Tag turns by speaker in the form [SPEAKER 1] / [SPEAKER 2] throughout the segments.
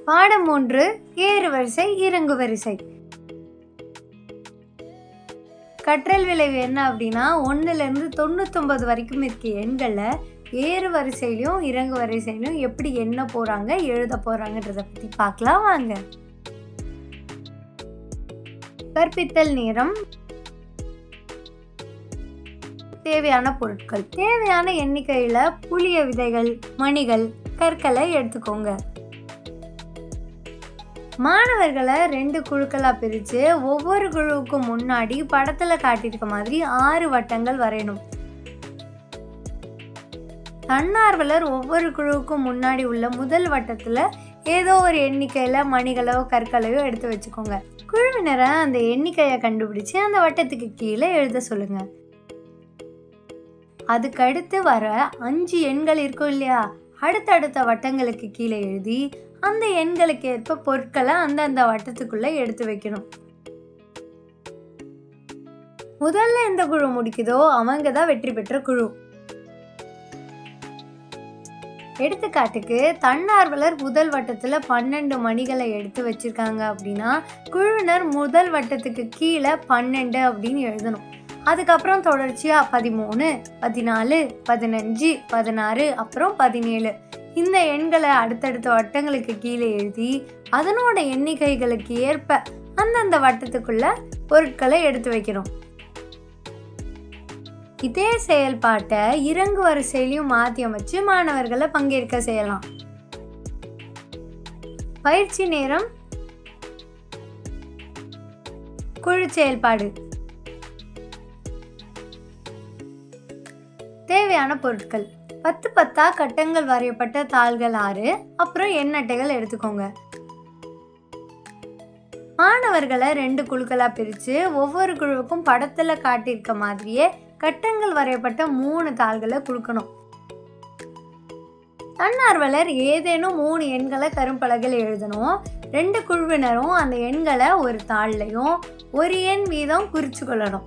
[SPEAKER 1] பாடம் மூன்று ஏறு வரிசை இறங்கு வரிசை கற்றல் விளைவு என்ன அப்படின்னா ஒன்றுலேருந்து தொண்ணூத்தொம்பது வரைக்கும் இருக்க எண்களில் ஏறு வரிசையிலையும் இறங்கு வரிசையிலையும் எப்படி எண்ண போகிறாங்க எழுத போகிறாங்கன்றதை பற்றி பார்க்கலாம் வாங்க கற்பித்தல் நேரம் தேவையான பொருட்கள் தேவையான எண்ணிக்கையில் புளிய விதைகள் மணிகள் கற்களை எடுத்துக்கோங்க மாணவர்களை ரெண்டு குழுக்களாக பிரித்து ஒவ்வொரு குழுவுக்கும் முன்னாடி படத்தில் காட்டியிருக்க மாதிரி ஆறு வட்டங்கள் வரையணும் தன்னார்வலர் ஒவ்வொரு குழுவுக்கும் முன்னாடி உள்ள முதல் வட்டத்தில் ஏதோ ஒரு எண்ணிக்கையில் மணிகளோ கற்களையோ எடுத்து வச்சுக்கோங்க குழுவினரை அந்த எண்ணிக்கையை கண்டுபிடிச்சு அந்த வட்டத்துக்கு கீழே எழுத சொல்லுங்க அதுக்கு அடுத்து வர அஞ்சு எண்கள் இருக்கும் இல்லையா அடுத்தடுத்த வட்டங்களுக்கு கீழே எழுதி அந்த எண்களுக்கு ஏற்ப பொருட்களை அந்தந்த வட்டத்துக்குள்ள எடுத்து வைக்கணும் முதல்ல எந்த குழு முடிக்குதோ அவங்க தான் வெற்றி பெற்ற குழு எடுத்துக்காட்டுக்கு தன்னார்வலர் முதல் வட்டத்தில் பன்னெண்டு மணிகளை எடுத்து வச்சிருக்காங்க அப்படின்னா குழுவினர் முதல் வட்டத்துக்கு கீழே பன்னெண்டு அப்படின்னு எழுதணும் அதுக்கப்புறம் தொடர்ச்சியாக பதிமூணு பதினாலு பதினஞ்சு பதினாறு அப்புறம் பதினேழு இந்த எண்களை அடுத்தடுத்த வட்டங்களுக்கு கீழே எழுதி அதனோட எண்ணிக்கைகளுக்கு ஏற்ப அந்தந்த வட்டத்துக்குள்ள பொருட்களை எடுத்து வைக்கிறோம் இதே செயல்பாட்டை இறங்கு வரிசையிலையும் மாற்றி அமைச்சு மாணவர்களை பங்கேற்க செய்யலாம் பயிற்சி நேரம் குழு செயல்பாடு தேவையான பொருட்கள் பத்து பத்தா கட்டங்கள் வரையப்பட்ட தாள்கள் ஆறு அப்புறம் எண் அட்டைகள் எடுத்துக்கோங்க மாணவர்களை ரெண்டு குழுக்களாக பிரித்து ஒவ்வொரு குழுவுக்கும் படத்தில் காட்டியிருக்க மாதிரியே கட்டங்கள் வரையப்பட்ட மூணு தாள்களை கொடுக்கணும் தன்னார்வலர் ஏதேனும் மூணு எண்களை கரும்பலகையில் எழுதணும் ரெண்டு குழுவினரும் அந்த எண்களை ஒரு தாள்லையும் ஒரு எண் வீதம் குறிச்சு கொள்ளணும்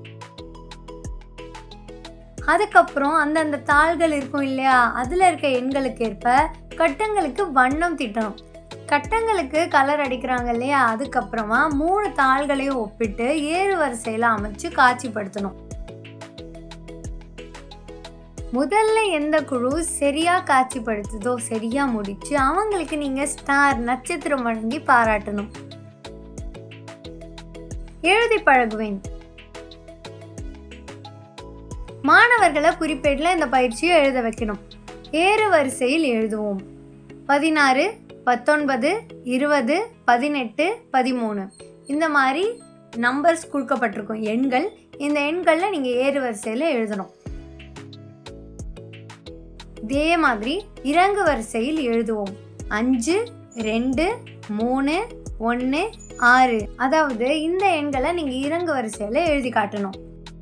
[SPEAKER 1] அதுக்கப்புறம் அந்தந்த தாள்கள் இருக்கும் இல்லையா அதில் இருக்க எண்களுக்கு ஏற்ப கட்டங்களுக்கு வண்ணம் தீட்டணும் கட்டங்களுக்கு கலர் அடிக்கிறாங்க இல்லையா அதுக்கப்புறமா மூணு தாள்களையும் ஒப்பிட்டு ஏறு வரிசையில் அமைச்சு காட்சிப்படுத்தணும் முதல்ல எந்த குழு சரியா காட்சிப்படுத்துதோ சரியா முடிச்சு அவங்களுக்கு நீங்க ஸ்டார் நட்சத்திரம் வழங்கி பாராட்டணும் எழுதி பழகுவேன் மாணவர்களை குறிப்பேட்டில் இந்த பயிற்சியை எழுத வைக்கணும் ஏறு வரிசையில் எழுதுவோம் பதினாறு பத்தொன்பது இருபது பதினெட்டு பதிமூணு இந்த மாதிரி நம்பர்ஸ் கொடுக்கப்பட்டிருக்கும் எண்கள் இந்த எண்களில் நீங்கள் ஏறு வரிசையில் எழுதணும் இதே மாதிரி இறங்கு வரிசையில் எழுதுவோம் அஞ்சு ரெண்டு மூணு ஒன்று ஆறு அதாவது இந்த எண்களை நீங்கள் இறங்கு வரிசையில் எழுதி காட்டணும்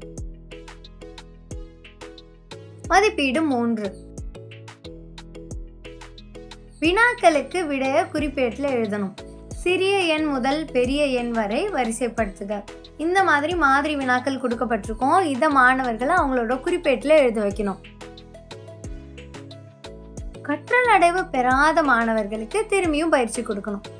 [SPEAKER 1] மதிப்பீடு மூன்று வினாக்களுக்கு விடைய குறிப்பேட்டில் எழுதணும் சிறிய எண் முதல் பெரிய எண் வரை வரிசைப்படுத்துக இந்த மாதிரி மாதிரி வினாக்கள் கொடுக்கப்பட்டிருக்கோம் இதை மாணவர்களை அவங்களோட குறிப்பேட்டில் எழுத வைக்கணும் கற்றல் அடைவு பெறாத மாணவர்களுக்கு திரும்பியும் பயிற்சி கொடுக்கணும்